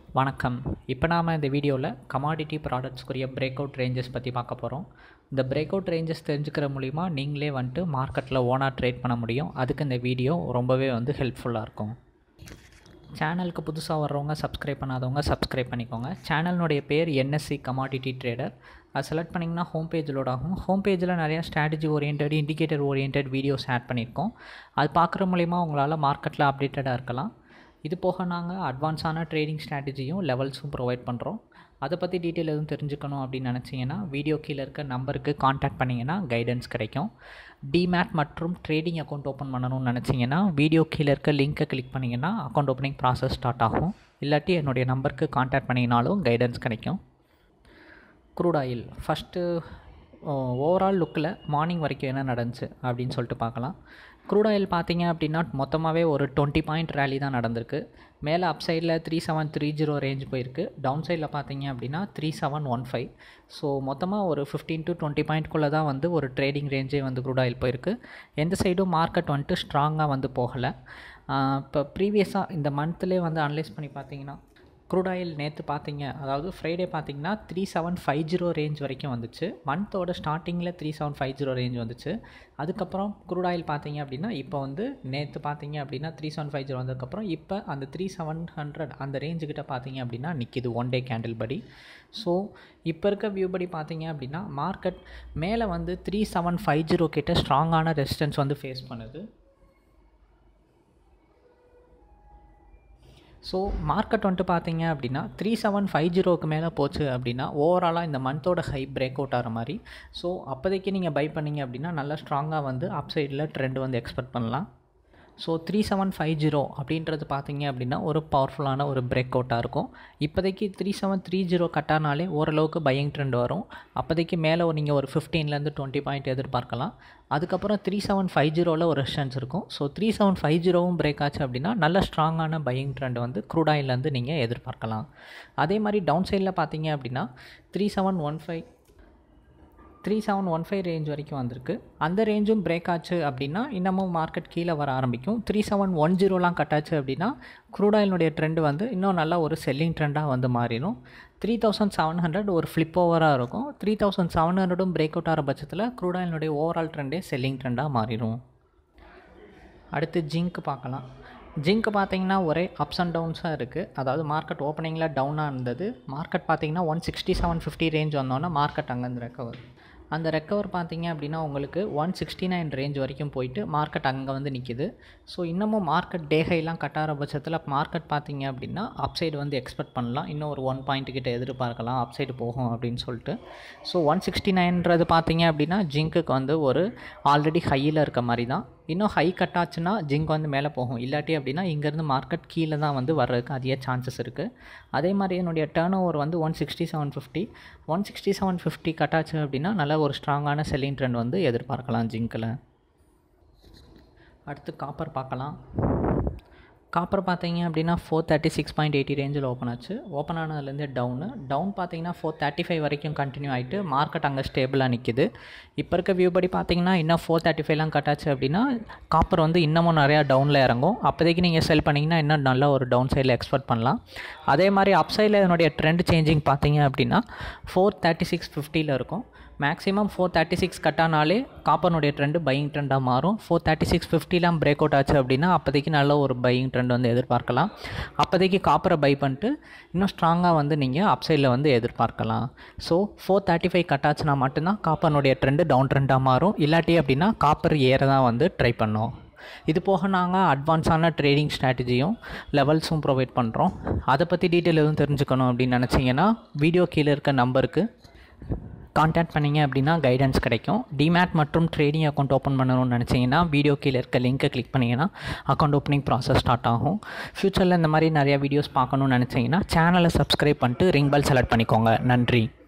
வணக்கம் இப்போ நாம் இந்த வீடியோவில் கமாடிட்டி ப்ராடக்ட்ஸ்க்குரிய பிரேக் அவுட் ரேஞ்சஸ் பற்றி பார்க்க போகிறோம் இந்த பிரேக் அவுட் ரேஞ்சஸ் தெரிஞ்சுக்கிற மூலிமா நீங்களே வந்துட்டு மார்க்கெட்டில் ஓனாக ட்ரேட் பண்ண முடியும் அதுக்கு இந்த வீடியோ ரொம்பவே வந்து ஹெல்ப்ஃபுல்லாக இருக்கும் சேனலுக்கு புதுசாக வர்றவங்க சப்ஸ்கிரைப் பண்ணாதவங்க சப்ஸ்கிரைப் பண்ணிக்கோங்க சேனலினுடைய பேர் என்எஸ்சி கமாடிட்டி ட்ரேடர் அது செலக்ட் பண்ணிங்கன்னா ஹோம் பேஜ் லோட் ஆகும் ஹோம் பேஜில் நிறையா strategy orient indicator orient videos add பண்ணியிருக்கோம் அது பார்க்குற மூலிமா உங்களால் மார்க்கெட்டில் அப்டேட்டடாக இருக்கலாம் இது போக நாங்கள் அட்வான்ஸான ட்ரேடிங் ஸ்ட்ராட்டஜியும் லெவல்ஸும் ப்ரொவைட் பண்ணுறோம் அதை பற்றி டீட்டெயில் எதுவும் தெரிஞ்சுக்கணும் அப்படின்னு நினச்சிங்கன்னா வீடியோ கீழே இருக்க நம்பருக்கு காண்டாக்ட் பண்ணிங்கன்னா கைடன்ஸ் கிடைக்கும் டிமேட் மற்றும் ட்ரேடிங் அக்கௌண்ட் ஓப்பன் பண்ணணும்னு நினச்சிங்கன்னா வீடியோ கீழே இருக்க லிங்க்கை கிளிக் பண்ணிங்கன்னா அக்கௌண்ட் ஓப்பனிங் ப்ராசஸ் ஸ்டார்ட் ஆகும் இல்லாட்டி என்னுடைய நம்பருக்கு காண்டாக்ட் பண்ணிங்கனாலும் கைடன்ஸ் கிடைக்கும் க்ரூட் ஆயில் ஃபஸ்ட்டு ஓவரால் லுக்கில் மார்னிங் வரைக்கும் என்ன நடந்துச்சு அப்படின்னு சொல்லிட்டு பார்க்கலாம் க்ரூட் ஆயில் பார்த்தீங்க அப்படின்னா மொத்தமாகவே ஒரு டுவெண்ட்டி பாயிண்ட் ரேலி தான் நடந்திருக்கு மேலே அப் சைடில் three seven three zero range போயிருக்கு டவுன் சைடில் பார்த்தீங்க அப்படின்னா three seven one five so மொத்தமாக ஒரு ஃபிஃப்டீன் டு டுவெண்ட்டி பாயிண்ட்குள்ளே தான் வந்து ஒரு ட்ரேடிங் ரேஞ்சே வந்து க்ரூட் ஆயில் போயிருக்கு எந்த சைடும் மார்க்கெட் வந்துட்டு ஸ்ட்ராங்காக வந்து போகலை இப்போ ப்ரீவியஸாக இந்த மந்த்லேயே வந்து அனலைஸ் பண்ணி பார்த்தீங்கன்னா க்ரூட் ஆயில் நேற்று பார்த்தீங்க அதாவது ஃப்ரைடே பார்த்தீங்கன்னா three seven five zero range வரைக்கும் வந்துச்சு மந்த்தோட ஸ்டார்டிங்கில் three seven five zero range வந்துச்சு அதுக்கப்புறம் க்ரூட் ஆயில் பார்த்தீங்க அப்படின்னா இப்போ வந்து நேற்று பார்த்தீங்க அப்படின்னா த்ரீ செவன் ஃபைவ் ஜீரோ வந்ததுக்கப்புறம் இப்போ அந்த த்ரீ செவன் ஹண்ட்ரட் அந்த ரேஞ்சுக்கிட்ட பார்த்தீங்க அப்படின்னா நிற்கிது ஒன் டே கேண்டில் படி ஸோ இப்போ இருக்க வியூ படி பார்த்தீங்க அப்படின்னா மார்க்கெட் மேலே வந்து த்ரீ செவன் ஃபைவ் ஜீரோ கிட்ட ஸ்ட்ராங்கான ரெசிஸ்டன்ஸ் வந்து ஃபேஸ் பண்ணுது ஸோ மார்க்கெட் வந்துட்டு பார்த்தீங்க அப்படின்னா த்ரீ செவன் ஃபைவ் ஜீரோக்கு மேலே போச்சு அப்படின்னா ஓவராலாக இந்த மந்தோட ஹை பிரேக் அவுட் ஆகிற மாதிரி ஸோ அப்போதைக்கு நீங்கள் பை பண்ணிங்க அப்படின்னா நல்லா ஸ்ட்ராங்காக வந்து அப் சைடில் ட்ரெண்ட் வந்து எக்ஸ்பெக்ட் பண்ணலாம் so three seven five zero அப்படின்றது பார்த்தீங்க அப்படின்னா ஒரு பவர்ஃபுல்லான ஒரு பிரேக் அவுட்டாக இருக்கும் இப்போதைக்கு த்ரீ செவன் த்ரீ ஜீரோ கட்டானாலே ஓரளவுக்கு பையிங் ட்ரெண்ட் வரும் அப்போதைக்கு மேலே நீங்கள் ஒரு ஃபிஃப்டீன்லேருந்து டுவெண்ட்டி பாயிண்ட் எதிர்பார்க்கலாம் அதுக்கப்புறம் த்ரீ செவன் ஃபைவ் ஜீரோவில் ஒரு ரெஸ்டன்ஸ் இருக்கும் ஸோ த்ரீ செவன் ஃபைவ் ஜீரோவும் பிரேக் ஆச்சு அப்படின்னா நல்ல ஸ்ட்ராங்கான பையிங் ட்ரெண்ட் வந்து க்ரூட் ஆயிலேருந்து நீங்கள் எதிர்பார்க்கலாம் அதே மாதிரி டவுன் சைடில் பார்த்தீங்க அப்படின்னா three seven one five three seven one five range வரைக்கும் வந்திருக்கு அந்த ரேஞ்சும் பிரேக் ஆச்சு அப்படின்னா இன்னமும் மார்க்கெட் கீழே வர ஆரம்பிக்கும் த்ரீ செவன் ஒன் ஜீரோலாம் கட்டாச்சு அப்படின்னா க்ரூட் ஆயிலுடைய ட்ரெண்டு வந்து இன்னும் நல்லா ஒரு செல்லிங் ட்ரெண்டாக வந்து மாறிடும் த்ரீ தௌசண்ட் செவன் ஹண்ட்ரட் ஒரு ஃப்ளிப் ஓவராக இருக்கும் த்ரீ தௌசண்ட் செவன் ஹண்ட்ரடும் பிரேக் அவுட் ஆகிற பட்சத்தில் க்ரூட் ஆயிலுடைய ஓவரால் ட்ரெண்டே செல்லிங் ட்ரெண்டாக மாறிடும் அடுத்து ஜிங்க் பார்க்கலாம் ஜிங்க் பார்த்தீங்கன்னா ஒரே அப்ஸ் அண்ட் டவுன்ஸாக இருக்குது அதாவது மார்க்கெட் ஓப்பனிங்கில் டவுனாக இருந்தது மார்க்கெட் பார்த்தீங்கன்னா one sixty seven fifty range வந்தோன்னா மார்க்கெட் அங்கேருந்து ரெக்கவர் அந்த ரெக்கவர் பார்த்தீங்க அப்படின்னா உங்களுக்கு ஒன் சிக்ஸ்டி நைன் ரேஞ்ச் வரைக்கும் போயிட்டு மார்க்கெட் அங்கே வந்து நிற்கிது ஸோ இன்னமும் மார்க்கெட் டேகைலாம் கட்டார பட்சத்தில் மார்க்கெட் பார்த்தீங்க அப்படின்னா அப்சைடு வந்து எக்ஸ்பெக்ட் பண்ணலாம் இன்னும் ஒரு ஒன் பாயிண்ட் கிட்ட எதிர்பார்க்கலாம் அப்சைடு போகும் அப்படின்னு சொல்லிட்டு ஸோ ஒன் சிக்ஸ்டி நைன்றது பார்த்தீங்க அப்படின்னா ஜிங்க்குக்கு வந்து ஒரு ஆல்ரெடி ஹையில் இருக்க மாதிரி தான் இன்னும் ஹை கட் ஆச்சுன்னா ஜிங்க் வந்து மேலே போகும் இல்லாட்டி அப்படின்னா இங்கேருந்து மார்க்கெட் கீழே தான் வந்து வர்றதுக்கு அதிக சான்சஸ் இருக்குது அதே மாதிரி என்னுடைய டேர்ன் ஓவர் வந்து one sixty seven fifty one sixty seven fifty cut ஆச்சு அப்படின்னா நல்ல ஒரு ஸ்ட்ராங்கான செல்லிங் ட்ரெண்ட் வந்து எதிர்பார்க்கலாம் ஜிங்க்கில் அடுத்து காப்பர் பார்க்கலாம் காப்பர் பார்த்தீங்க அப்படின்னா four thirty six point eighty ரேஞ்சில் ஓப்பன் ஆச்சு ஓப்பன் ஆனதுலேருந்து டவுனு டவுன் பார்த்தீங்கன்னா ஃபோர் தேர்ட்டி ஃபைவ் வரைக்கும் கண்டினியூ ஆகிட்டு மார்க்கெட் அங்கே ஸ்டேபிளாக நிற்கிது இப்போ இருக்க வியூ படி பார்த்தீங்கன்னா இன்னும் ஃபோர் தேர்ட்டி ஃபைவ்லாம் கட்டாச்சு அப்படின்னா காப்பர் வந்து இன்னமும் நிறையா டவுனில் இறங்கும் அப்போதைக்கு நீங்கள் செல் பண்ணிங்கன்னா இன்னும் நல்ல ஒரு டவுன் சைடில் எக்ஸ்பெக்ட் பண்ணலாம் அதே மாதிரி அப் சைடில் இதனுடைய ட்ரெண்ட் சேஞ்சிங் பார்த்தீங்க அப்படின்னா ஃபோர் தேர்ட்டி சிக்ஸ் ஃபிஃப்டியில் இருக்கும் மேக்ஸிமம் ஃபோர் தேர்ட்டி சிக்ஸ் கட்டானாலே காப்பர்னுடைய ட்ரெண்டு பையிங் ட்ரெண்டாக மாறும் ஃபோர் தேர்ட்டி சிக்ஸ் ஃபிஃப்டிலாம் பிரேக் அவுட் ஆச்சு அப்படின்னா அப்போதைக்கு நல்ல ஒரு பையிங் ட்ரெண்ட் வந்து எதிர்பார்க்கலாம் அப்போதைக்கு காப்பரை பை பண்ணிட்டு இன்னும் ஸ்ட்ராங்காக வந்து நீங்கள் அப்சைடில் வந்து எதிர்பார்க்கலாம் ஸோ ஃபோர் தேர்ட்டி ஃபைவ் கட்டாச்சுன்னா மட்டும்தான் காப்பர்னுடைய ட்ரெண்டு டவுன் ட்ரெண்டாக மாறும் இல்லாட்டி அப்படின்னா காப்பர் ஏற தான் வந்து ட்ரை பண்ணோம் இது போக நாங்கள் அட்வான்ஸான ட்ரேடிங் ஸ்ட்ராட்டஜியும் லெவல்ஸும் ப்ரொவைட் பண்ணுறோம் அதை பற்றி டீட்டெயில் எதுவும் தெரிஞ்சுக்கணும் அப்படின்னு நினச்சிங்கன்னா வீடியோ கீழே இருக்க நம்பருக்கு கான்டாக்ட் பண்ணிங்க அப்படின்னா கைடன்ஸ் கிடைக்கும் டிமேட் மற்றும் ட்ரேடிங் அக்கௌண்ட் ஓப்பன் பண்ணணும்னு நினச்சிங்கன்னா வீடியோ கீழே இருக்க லிங்க்கை கிளிக் பண்ணிங்கன்னா அக்கௌண்ட் ஓப்பனிங் ப்ராசஸ் ஸ்டார்ட் ஆகும் ஃப்யூச்சரில் இந்த மாதிரி நிறையா வீடியோஸ் பார்க்கணுன்னு நினச்சிங்கன்னா சேனலை சப்ஸ்கிரைப் பண்ணிட்டு ரிங் பெல் செலக்ட் பண்ணிக்கோங்க நன்றி